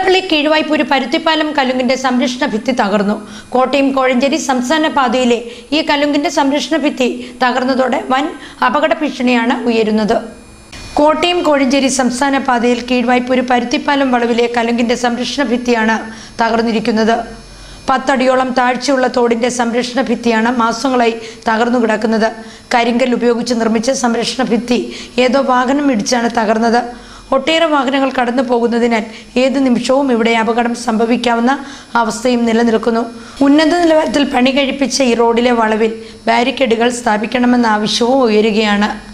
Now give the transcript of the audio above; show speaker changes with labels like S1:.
S1: പുതുപ്പള്ളി കീഴ്വായ്പൂര് പരുത്തിപ്പാലം കലുങ്കിന്റെ സംരക്ഷണ ഭിത്തി തകർന്നു കോട്ടയം കോഴഞ്ചേരി സംസ്ഥാന പാതയിലെ ഈ കലുങ്കിന്റെ സംരക്ഷണ ഭിത്തി തകർന്നതോടെ വൻ അപകട ഭീഷണിയാണ് ഉയരുന്നത് കോട്ടയം കോഴഞ്ചേരി സംസ്ഥാന പാതയിൽ കീഴ്വായ്പൂര് പരുത്തിപ്പാലം വളവിലെ കലുങ്കിന്റെ സംരക്ഷണ ഭിത്തിയാണ് തകർന്നിരിക്കുന്നത് പത്തടിയോളം താഴ്ചയുള്ള തോടിന്റെ സംരക്ഷണ ഭിത്തിയാണ് മാസങ്ങളായി തകർന്നു കിടക്കുന്നത് കരിങ്കൽ ഉപയോഗിച്ച് നിർമ്മിച്ച സംരക്ഷണ ഭിത്തി ഏതോ വാഹനം ഇടിച്ചാണ് തകർന്നത് ഒട്ടേറെ വാഹനങ്ങൾ കടന്നു പോകുന്നതിനാൽ ഏത് നിമിഷവും ഇവിടെ അപകടം സംഭവിക്കാവുന്ന അവസ്ഥയും നിലനിൽക്കുന്നു ഉന്നത നിലവാരത്തിൽ പണി കഴിപ്പിച്ച ഈ റോഡിലെ വളവിൽ ബാരിക്കേഡുകൾ സ്ഥാപിക്കണമെന്ന ആവശ്യവും ഉയരുകയാണ്